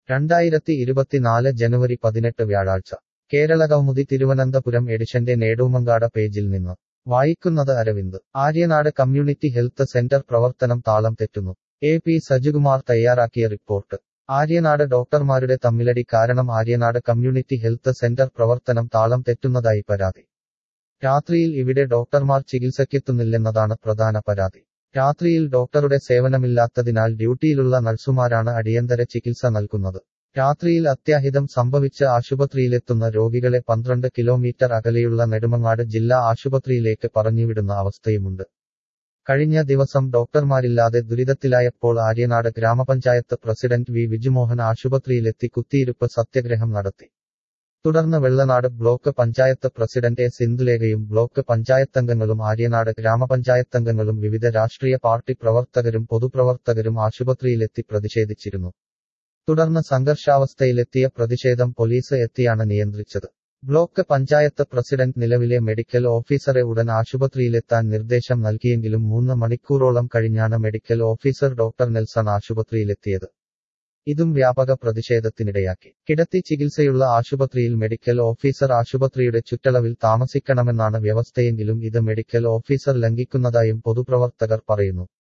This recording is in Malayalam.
രണ്ടായിരത്തി ഇരുപത്തിനാല് ജനുവരി പതിനെട്ട് വ്യാഴാഴ്ച കേരള കൗമുദി തിരുവനന്തപുരം എഡിഷന്റെ നേടൂമങ്കാട പേജിൽ നിന്ന് വായിക്കുന്നത് Aravind Aryanad community health centre പ്രവർത്തനം താളം തെറ്റുന്നു എ പി സജികുമാർ തയ്യാറാക്കിയ റിപ്പോർട്ട് ആര്യനാട് ഡോക്ടർമാരുടെ തമ്മിലടി കാരണം ആര്യനാട് കമ്മ്യൂണിറ്റി ഹെൽത്ത് സെന്റർ പ്രവർത്തനം താളം തെറ്റുന്നതായി പരാതി രാത്രിയിൽ ഇവിടെ ഡോക്ടർമാർ ചികിത്സയ്ക്കെത്തുന്നില്ലെന്നതാണ് പ്രധാന പരാതി രാത്രിയിൽ ഡോക്ടറുടെ സേവനമില്ലാത്തതിനാൽ ഡ്യൂട്ടിയിലുള്ള നഴ്സുമാരാണ് അടിയന്തര ചികിത്സ നൽകുന്നത് രാത്രിയിൽ അത്യാഹിതം സംഭവിച്ച ആശുപത്രിയിലെത്തുന്ന രോഗികളെ പന്ത്രണ്ട് കിലോമീറ്റർ അകലെയുള്ള നെടുമങ്ങാട് ജില്ലാ ആശുപത്രിയിലേക്ക് പറഞ്ഞുവിടുന്ന അവസ്ഥയുമുണ്ട് കഴിഞ്ഞ ദിവസം ഡോക്ടർമാരില്ലാതെ ദുരിതത്തിലായപ്പോൾ ആര്യനാട് ഗ്രാമപഞ്ചായത്ത് പ്രസിഡന്റ് വി വിജുമോഹൻ ആശുപത്രിയിലെത്തി കുത്തിയിരുപ്പ് സത്യഗ്രഹം നടത്തി തുടർന്ന് Vellanad block panchayat president A സിന്ധുലേഖയും ബ്ലോക്ക് പഞ്ചായത്തംഗങ്ങളും ആര്യനാട് ഗ്രാമപഞ്ചായത്തംഗങ്ങളും വിവിധ രാഷ്ട്രീയ പാർട്ടി പ്രവർത്തകരും പൊതുപ്രവർത്തകരും ആശുപത്രിയിലെത്തി പ്രതിഷേധിച്ചിരുന്നു തുടർന്ന് സംഘർഷാവസ്ഥയിലെത്തിയ പ്രതിഷേധം പോലീസ് എത്തിയാണ് നിയന്ത്രിച്ചത് ബ്ലോക്ക് പഞ്ചായത്ത് പ്രസിഡന്റ് നിലവിലെ മെഡിക്കൽ ഓഫീസറെ ഉടൻ ആശുപത്രിയിലെത്താൻ നിർദ്ദേശം നൽകിയെങ്കിലും മൂന്ന് മണിക്കൂറോളം കഴിഞ്ഞാണ് മെഡിക്കൽ ഓഫീസർ ഡോക്ടർ നെൽസൺ ആശുപത്രിയിലെത്തിയത് ഇതും വ്യാപക പ്രതിഷേധത്തിനിടയാക്കി കിടത്തി ചികിത്സയുള്ള ആശുപത്രിയിൽ മെഡിക്കൽ ഓഫീസർ ആശുപത്രിയുടെ ചുറ്റളവിൽ താമസിക്കണമെന്നാണ് വ്യവസ്ഥയെങ്കിലും ഇത് മെഡിക്കൽ ഓഫീസർ ലംഘിക്കുന്നതായും പൊതുപ്രവർത്തകർ പറയുന്നു